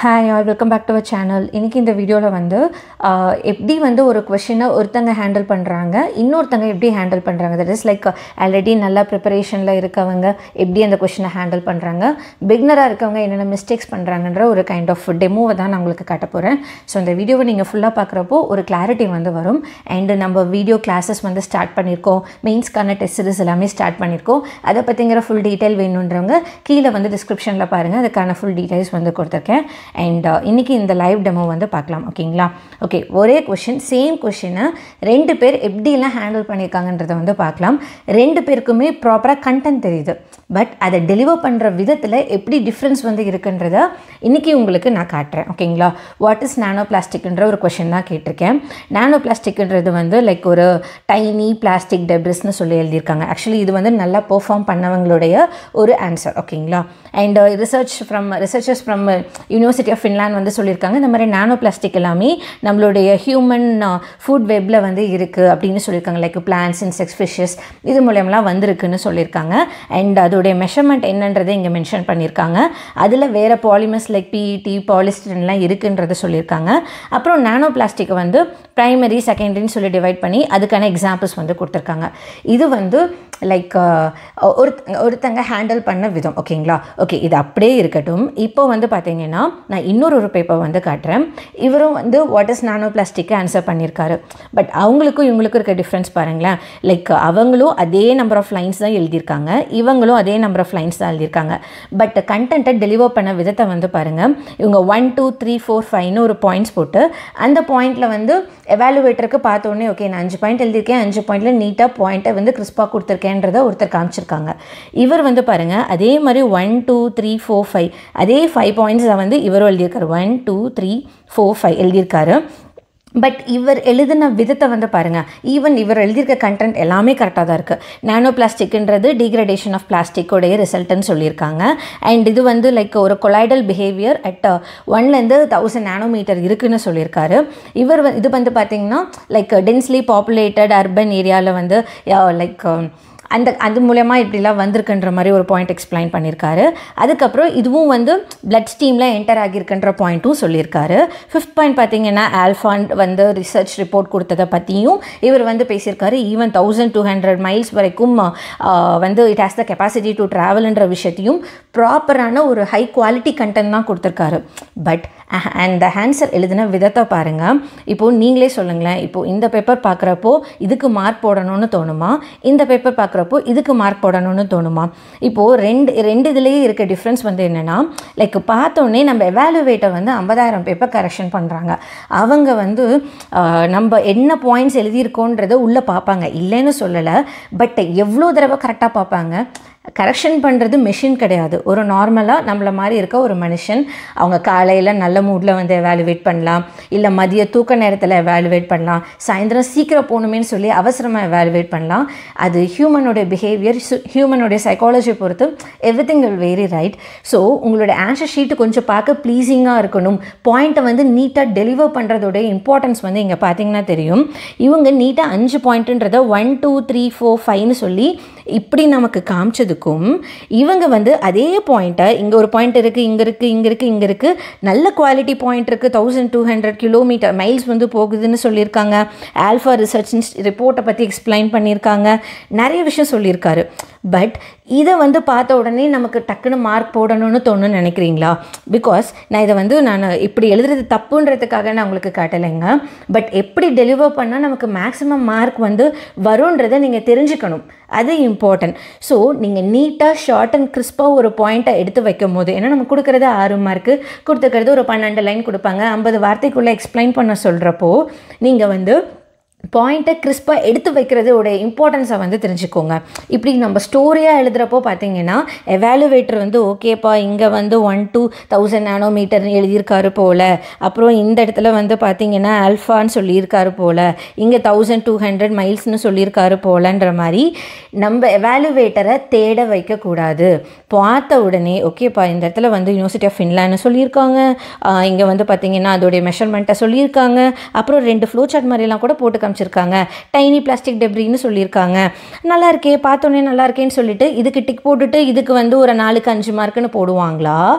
hi all welcome back to our channel இன்றைக்கி இந்த வீடியோவில் வந்து ஆஹ், எப்படி வந்து ஒரு கொஷினை ஒருத்தங்க ஹேண்டில் பண்ணுறாங்க இன்னொருத்தங்க எப்படி ஹேண்டில் பண்ணுறாங்க தட் இஸ் லைக் ஆல்ரெடி நல்லா ப்ரிப்பரேஷனில் இருக்கவங்க எப்படி அந்த கொஷினை ஹேண்டில் பண்ணுறாங்க பிக்னராக இருக்கவங்க என்னென்ன மிஸ்டேக்ஸ் பண்ணுறாங்கன்ற ஒரு கைண்ட் ஆஃப் டெமோவை தான் நான் உங்களுக்கு காட்ட போகிறேன் ஸோ இந்த வீடியோவை நீங்கள் ஃபுல்லாக பார்க்குறப்போ ஒரு கிளாரிட்டி வந்து வரும் அண்டு நம்ம வீடியோ கிளாஸஸ் வந்து ஸ்டார்ட் பண்ணியிருக்கோம் மெயின்ஸ்க்கான டெஸ்ட் சீரிஸ் எல்லாமே ஸ்டார்ட் பண்ணியிருக்கோம் அதை பற்றிங்கிற ஃபுல் டீட்டெயில் வேணுன்றவங்க கீழே வந்து டிஸ்கிரிப்ஷனில் பாருங்கள் அதுக்கான ஃபுல் டீட்டெயில்ஸ் வந்து கொடுத்துருக்கேன் அண்ட் இன்றைக்கி இந்த லைவ் டெமோ வந்து பார்க்கலாம் ஓகேங்களா ஓகே ஒரே கொஷின் சேம் கொஷினை ரெண்டு பேர் எப்படிலாம் ஹேண்டில் பண்ணியிருக்காங்கன்றதை வந்து பார்க்கலாம் ரெண்டு பேருக்குமே ப்ராப்பராக கண்டென்ட் தெரியுது பட் அதை டெலிவர் பண்ணுற விதத்தில் எப்படி டிஃப்ரென்ஸ் வந்து இருக்குன்றத இன்றைக்கி உங்களுக்கு நான் காட்டுறேன் ஓகேங்களா வாட் இஸ் நானோ பிளாஸ்டிக்ன்ற ஒரு கொஷின் தான் கேட்டிருக்கேன் நானோ பிளாஸ்டிக்ன்றது வந்து லைக் ஒரு டைனி பிளாஸ்டிக் டெப்ரிஸ்னு சொல்லி எழுதியிருக்காங்க ஆக்சுவலி இது வந்து நல்லா பெர்ஃபார்ம் பண்ணவங்களுடைய ஒரு ஆன்சர் ஓகேங்களா and research from researchers from University of Finland வந்து சொல்லியிருக்காங்க இந்த மாதிரி நானோ பிளாஸ்டிக் எல்லாமே நம்மளுடைய ஹியூமன் ஃபுட் வெப்பில் வந்து இருக்குது அப்படின்னு சொல்லியிருக்காங்க லைக் பிளான்ஸ் இன்செக்ட்ஸ் ஃபிஷ்ஷஸ் இது மூலயமெல்லாம் வந்திருக்குன்னு சொல்லியிருக்காங்க அண்ட் அதோடைய மெஷர்மெண்ட் என்னன்றதை இங்கே மென்ஷன் பண்ணியிருக்காங்க அதில் வேறு பாலிமர்ஸ் லைக் பிஇடி பாலிஸ்டின்லாம் இருக்குன்றதை சொல்லியிருக்காங்க அப்புறம் நானோ பிளாஸ்டிக்கை வந்து ப்ரைமரி செகண்டரின்னு சொல்லி டிவைட் பண்ணி அதுக்கான எக்ஸாம்பிள்ஸ் வந்து கொடுத்துருக்காங்க இது வந்து லைக் ஒரு ஒருத்தங்க ஹேண்டில் பண்ண விதம் ஓகேங்களா ஓகே இது அப்படியே இருக்கட்டும் இப்போ வந்து பார்த்தீங்கன்னா நான் இன்னொரு ஒரு பேப்பர் வந்து காட்டுறேன் இவரும் வந்து வாட் இஸ் நானோ பிளாஸ்டிக்கு ஆன்சர் பண்ணியிருக்காரு பட் அவங்களுக்கும் இவங்களுக்கும் இருக்க டிஃப்ரென்ஸ் பாருங்களேன் லைக் அவங்களும் அதே நம்பர் ஆஃப் லைன்ஸ் தான் எழுதியிருக்காங்க இவங்களும் அதே நம்பர் ஆஃப் லைன்ஸ் தான் எழுதியிருக்காங்க பட் கண்டென்ட்டை டெலிவர் பண்ண விதத்தை வந்து பாருங்கள் இவங்க ஒன் டூ த்ரீ ஃபோர் ஃபைவ்னு ஒரு பாயிண்ட்ஸ் போட்டு அந்த பாயிண்டில் வந்து எவாலுவேட்டருக்கு பார்த்தோன்னே ஓகே நான் அஞ்சு பாயிண்ட் எழுதியிருக்கேன் அஞ்சு பாயிண்டில் நீட்டாக பாயிண்ட்டை வந்து கிறிஸ்பாக கொடுத்துருக்கேன்றதை ஒருத்தர் காமிச்சிருக்காங்க இவர் வந்து பாருங்கள் அதே மாதிரி one two three four five அதே ஃபைவ் பாயிண்ட்ஸை வந்து இவரும் எழுதியிருக்காரு one two three four five எழுதியிருக்காரு பட் இவர் எழுதின விதத்தை வந்து பாருங்கள் ஈவன் இவர் எழுதியிருக்க கண்டென்ட் எல்லாமே கரெக்டாக தான் இருக்குது நானோ பிளாஸ்டிக்ன்றது டீக்ரடேஷன் ஆஃப் பிளாஸ்டிக்கோடைய ரிசல்ட்டுன்னு சொல்லியிருக்காங்க அண்ட் இது வந்து லைக் ஒரு கொலைடல் பிஹேவியர் அட் ஒன்லேருந்து தௌசண்ட் நானோமீட்டர் இருக்குன்னு சொல்லியிருக்காரு இவர் வ- இது வந்து பார்த்திங்கன்னா லைக் டென்ஸ்லி பாப்புலேட்டட் அர்பன் ஏரியாவில் வந்து லைக் அந்த அது மூலயமா இப்படிலாம் வந்திருக்குன்ற மாதிரி ஒரு பாயிண்ட் எக்ஸ்பிளைன் பண்ணியிருக்காரு அதுக்கப்புறம் இதுவும் வந்து பிளட் ஸ்டீமில் என்டர் ஆகியிருக்குன்ற பாயிண்ட்டும் சொல்லியிருக்காரு ஃபிஃப்த் பாயிண்ட் பார்த்தீங்கன்னா ஆல்ஃபான் வந்து ரிசர்ச் ரிப்போர்ட் கொடுத்ததை பற்றியும் இவர் வந்து பேசியிருக்காரு even thousand two hundred miles வரைக்கும் ஆஹ், வந்து it has the capacity to ட்ராவல்ன்ற விஷயத்தையும் ப்ராப்பரான ஒரு ஹை குவாலிட்டி கண்டென்ட் தான் கொடுத்துருக்காரு பட் அந்த ஆன்சர் எழுதின விதத்தை பாருங்கள் இப்போது நீங்களே சொல்லுங்களேன் இப்போது இந்த பேப்பர் பார்க்குறப்போ இதுக்கு மார்க் போடணும்னு தோணுமா இந்த பேப்பர் பார்க்குறப்போ இதுக்கு மார்க் போடணும்னு தோணுமா இப்போது ரெண்டு ரெண்டு இதுலேயே இருக்க டிஃப்ரென்ஸ் வந்து என்னென்னா லைக் பார்த்தோன்னே நம்ம எவாலுவேட்டை வந்து ஐம்பதாயிரம் பேப்பர் கரெக்ஷன் பண்ணுறாங்க அவங்க வந்து ஆஹ், நம்ம என்ன பாயிண்ட்ஸ் எழுதியிருக்கோன்றதை உள்ளே பார்ப்பாங்க இல்லைன்னு சொல்லலை பட் எவ்வளோ தடவை கரெக்டாக பார்ப்பாங்க கரெக்ஷன் பண்ணுறது மெஷின் கிடையாது ஒரு நார்மலாக நம்மள மாதிரி இருக்க ஒரு மனுஷன் அவங்க காலையில் நல்ல மூடில் வந்து எவாலுவேட் பண்ணலாம் இல்லை மதிய தூக்க நேரத்தில் எவாலுவேட் பண்ணலாம் சாயந்தரம் சீக்கிரம் போகணுமேன்னு சொல்லி அவசரமாக எவாலுவேட் பண்ணலாம் அது ஹியூமனோட பிஹேவியர் ஹியூமனோடைய சைக்காலஜி பொறுத்து everything will very right so உங்களோட ஆன்சர் ஷீட்டு கொஞ்சம் பார்க்க ப்ளீஸிங்காக இருக்கணும் பாயிண்ட்டை வந்து நீட்டாக டெலிவர் பண்ணுறதோட இம்பார்ட்டன்ஸ் வந்து இங்கே பார்த்தீங்கன்னா தெரியும் இவங்க நீட்டாக அஞ்சு பாயிண்ட்டுன்றதை ஒன் டூ த்ரீ ஃபோர் ஃபைவ்னு சொல்லி இப்படி நமக்கு காமிச்சதுக்கும் இவங்க வந்து அதே பாயிண்ட்டை இங்கே ஒரு பாயிண்ட் இருக்குது இங்கே இருக்குது இங்கே இருக்குது இங்கே இருக்குது நல்ல குவாலிட்டி பாயிண்ட் இருக்குது thousand two hundred kilometre miles வந்து போகுதுன்னு சொல்லியிருக்காங்க ஆல்ஃபா ரிசர்ச் ரிப்போர்ட்டை பற்றி எக்ஸ்பிளைன் பண்ணியிருக்காங்க நிறைய விஷயம் சொல்லியிருக்காரு பட் இதை வந்து பார்த்த உடனே நமக்கு டக்குன்னு மார்க் போடணும்னு தோணுன்னு நினைக்கிறீங்களா பிகாஸ் நான் இதை வந்து நான் இப்படி எழுதுறது தப்புன்றதுக்காக நான் உங்களுக்கு காட்டலைங்க பட் எப்படி டெலிவர் பண்ணால் நமக்கு மேக்ஸிமம் மார்க் வந்து வரும்ன்றதை நீங்கள் தெரிஞ்சுக்கணும் அது இம்பார்ட்டன்ட் ஸோ நீங்கள் நீட்டாக ஷார்ட் அண்ட் கிறிஸ்பாக ஒரு பாயிண்ட்டை எடுத்து வைக்கும் போது ஏன்னா நம்ம கொடுக்குறது ஆறு மார்க்கு கொடுத்துக்கிறது ஒரு பன்னெண்டு லைன் கொடுப்பாங்க ஐம்பது வார்த்தைக்குள்ளே எக்ஸ்பிளைன் பண்ண சொல்கிறப்போ நீங்கள் வந்து பாயிண்ட்டை கிறிஸ்பாக எடுத்து வைக்கிறதோட இம்பார்ட்டன்ஸை வந்து தெரிஞ்சுக்கோங்க இப்படி நம்ம ஸ்டோரியாக எழுதுகிறப்போ பார்த்தீங்கன்னா எவாலுவேட்டர் வந்து ஓகேப்பா இங்கே வந்து ஒன் டூ தௌசண்ட் நானோமீட்டர்னு எழுதியிருக்காரு போல் அப்புறம் இந்த இடத்துல வந்து பார்த்தீங்கன்னா ஆல்ஃபான்னு சொல்லியிருக்காரு போல் இங்கே தௌசண்ட் டூ ஹண்ட்ரட் மைல்ஸ்னு சொல்லியிருக்காரு போலன்ற மாதிரி நம்ம எவாலுவேட்டரை தேட வைக்கக்கூடாது பார்த்த உடனே ஓகேப்பா இந்த இடத்துல வந்து யூனிவர்சிட்டி ஆஃப் ஃபின்லாண்டு சொல்லியிருக்காங்க இங்கே வந்து பார்த்தீங்கன்னா அதோடைய மெஷர்மெண்ட்டை சொல்லியிருக்காங்க அப்புறம் ரெண்டு ஃப்ளோ சார்ட் மாதிரிலாம் கூட போட்டு காமிச்சிருக்காங்க டைனி பிளாஸ்டிக் டெப்ரின்னு சொல்லியிருக்காங்க நல்லா இருக்கே பார்த்தோன்னே நல்லா இருக்கேன்னு சொல்லிட்டு இதுக்கு டிக் போட்டுட்டு இதுக்கு வந்து ஒரு நாலுக்கு அஞ்சு மார்க்குன்னு போடுவாங்களா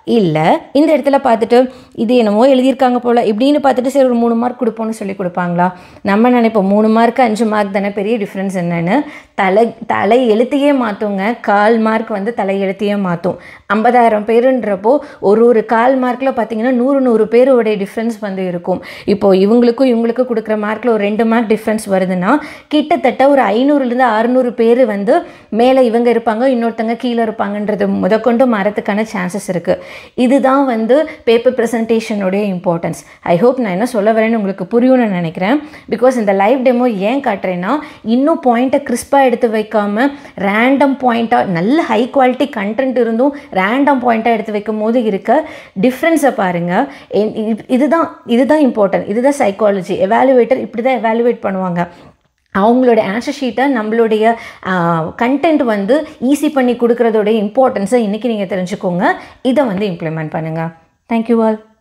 இல்லை இந்த இடத்துல பார்த்துட்டு இது என்னமோ எழுதியிருக்காங்க போல் இப்படின்னு பார்த்துட்டு சரி ஒரு மூணு மார்க் கொடுப்போம்னு சொல்லி கொடுப்பாங்களா நம்ம நினைப்போம் மூணு மார்க் அஞ்சு மார்க் தானே பெரிய டிஃப்ரென்ஸ் என்னன்னு தலை தலை எழுத்தையே மாற்றுங்க கால் மார்க் வந்து தலை எழுத்தையே மாற்றும் ஐம்பதாயிரம் பேருன்றப்போ ஒரு ஒரு கால் மார்க்கில் பார்த்தீங்கன்னா நூறு நூறு பேருடைய டிஃப்ரென்ஸ் வந்து இருக்கும் இப்போது இவங்களுக்கும் இவங்களுக்கும் கொடுக்குற மார்க்கில் ஒரு ரெண்டு மார்க் டிஃப்ரென்ஸ் வருதுன்னா கிட்டத்தட்ட ஒரு ஐநூறுலேருந்து அறுநூறு பேர் வந்து மேலே இவங்க இருப்பாங்க இன்னொருத்தங்க கீழே இருப்பாங்கன்றது முதற்கொண்டு மரத்துக்கான சான்சஸ் இருக்குது இதுதான் வந்து பேப்பர் ப்ரெசன்டேஷனுடைய இம்பார்ட்டன்ஸ் ஐ ஹோப் நான் என்ன சொல்ல வரேன்னு உங்களுக்கு புரியும்னு நினைக்கிறேன் பிகாஸ் இந்த லைவ் டெமோ ஏன் காட்டுறேன்னா இன்னும் பாயிண்ட்டை கிறிஸ்பாக எடுத்து வைக்காமல் ரேண்டம் பாயிண்ட்டாக நல்ல ஹை குவாலிட்டி கண்டென்ட் இருந்தும் ரேண்டம் பாயிண்ட்டாக எடுத்து வைக்கும் போது இருக்க டிஃப்ரென்ஸை பாருங்கள் இதுதான் இதுதான் இம்பார்ட்டன்ட் இதுதான் சைக்காலஜி எவாலுவேட்டர் இப்படி தான் எவாலுவேட் பண்ணுவாங்க அவங்களோட ஆன்சர் ஷீட்டை நம்மளுடைய கண்டென்ட் வந்து ஈஸி பண்ணி கொடுக்குறதோடைய இம்பார்ட்டன்ஸை இன்றைக்கி நீங்கள் தெரிஞ்சுக்கோங்க இதை வந்து இம்ப்ளிமெண்ட் பண்ணுங்கள் தேங்க்யூ ஆல்